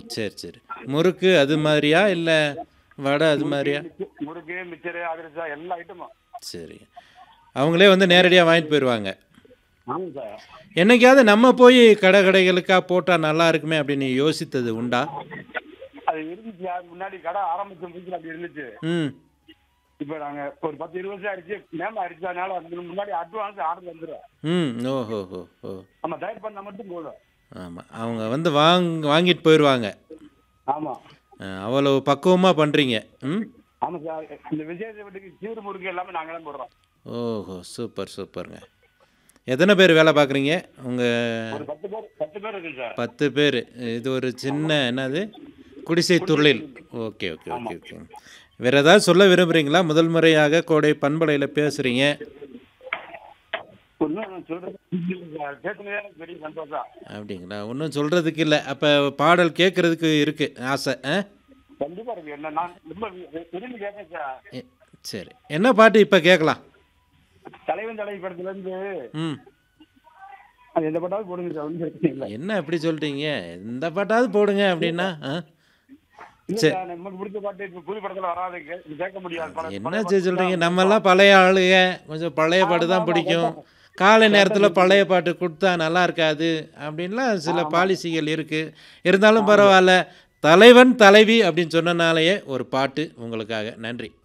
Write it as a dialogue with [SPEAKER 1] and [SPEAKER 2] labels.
[SPEAKER 1] சரி சரி முறுக்கு அது மாதிரியா இல்லை வடை அது மாதிரியா
[SPEAKER 2] மிச்ச- முறுக்கு மிச்சரு அதிரசா எல்லா ஐட்டமும்
[SPEAKER 1] சரி அவங்களே வந்து நேரடியாக வாங்கிட்டு போயிடுவாங்க
[SPEAKER 2] ஆமாம் சார்
[SPEAKER 1] என்னைக்காவது நம்ம போய் கடை கடைகளுக்கா போட்டால் நல்லா இருக்குமே அப்படின்னு யோசித்தது உண்டா
[SPEAKER 2] அது இருந்துச்சு அது முன்னாடி கடை ஆரம்பிச்ச புதுசுல அப்படி இருந்துச்சு
[SPEAKER 1] ம்
[SPEAKER 2] இப்போ நாங்க ஒரு பத்து இருபது வருஷம் ஆயிடுச்சு நேம் ஆயிடுச்சு அதனால அதுக்கு முன்னாடி அட்வான்ஸ் ஆர்டர் வந்துடும்
[SPEAKER 1] ம் ஓஹோ ஹோ ஓ
[SPEAKER 2] நம்ம தயார் பண்ணா மட்டும் போதும்
[SPEAKER 1] ஆமாம் அவங்க வந்து வாங் வாங்கிட்டு போயிடுவாங்க
[SPEAKER 2] ஆமா
[SPEAKER 1] அவ்வளோ பக்குவமாக பண்ணுறீங்க ம்
[SPEAKER 2] ஆமா சார் இந்த விஜய் வீட்டுக்கு சீர் முறுக்கு எல்லாமே நாங்க தான் போடுறோம்
[SPEAKER 1] ஓஹோ சூப்பர் சூப்பருங்க எத்தனை பேர் வேலை பார்க்குறீங்க உங்கள்
[SPEAKER 2] ஒரு பத்து பேர் பத்து பேர் இருக்கு சார்
[SPEAKER 1] பத்து பேர் இது ஒரு சின்ன என்னது குடிசை தொழில் ஓகே ஓகே ஓகே ஓகே வேறு ஏதாவது சொல்ல விரும்புகிறீங்களா முதல் முறையாக கோடை பண்பலையில் பேசுகிறீங்க
[SPEAKER 2] ஒன்றும் சொல்றது பேசுனதே எனக்கு பெரிய சந்தோஷம்
[SPEAKER 1] அப்படிங்களா ஒன்றும் சொல்கிறதுக்கு இல்லை அப்போ பாடல் கேட்குறதுக்கு இருக்குது ஆசை ஆ
[SPEAKER 2] கண்டிப்பா இருக்கு என்ன நான் ரொம்ப வி- விரும்பி கேட்பேன் சார்
[SPEAKER 1] எ- சரி என்ன பாட்டு இப்போ கேட்கலாம்
[SPEAKER 2] தலைவன் தலைவி படத்துல இருந்து
[SPEAKER 1] ம்
[SPEAKER 2] அது எந்த பட்டாவது போடுங்க சார் ஒன்றும் பிரச்சனை இல்லை
[SPEAKER 1] என்ன எப்படி சொல்லிட்டீங்க இந்த பாட்டாவது போடுங்க அப்படின்னா ஆ
[SPEAKER 2] இல்ல
[SPEAKER 1] சரி.
[SPEAKER 2] சார், நமக்கு பிடிச்ச பாட்டு இப்ப புது படத்துல வராது கே- கேட்க முடியாது பல-
[SPEAKER 1] என்ன
[SPEAKER 2] பழைய
[SPEAKER 1] சரி
[SPEAKER 2] பாட்டு
[SPEAKER 1] சொல்கிறீங்க
[SPEAKER 2] தான்
[SPEAKER 1] நம்மெல்லாம் பழைய ஆளுங்க கொஞ்சம் பழைய பாட்டு தான்
[SPEAKER 2] ஆமா,
[SPEAKER 1] பிடிக்கும்
[SPEAKER 2] ஆமா.
[SPEAKER 1] காலை நேரத்தில் பழைய பாட்டு கொடுத்தா நல்லா இருக்காது அப்படின்லாம் சில பாலிசிகள் இருக்குது இருந்தாலும் பரவாயில்ல தலைவன் தலைவி அப்படின்னு சொன்னனாலேயே ஒரு பாட்டு உங்களுக்காக நன்றி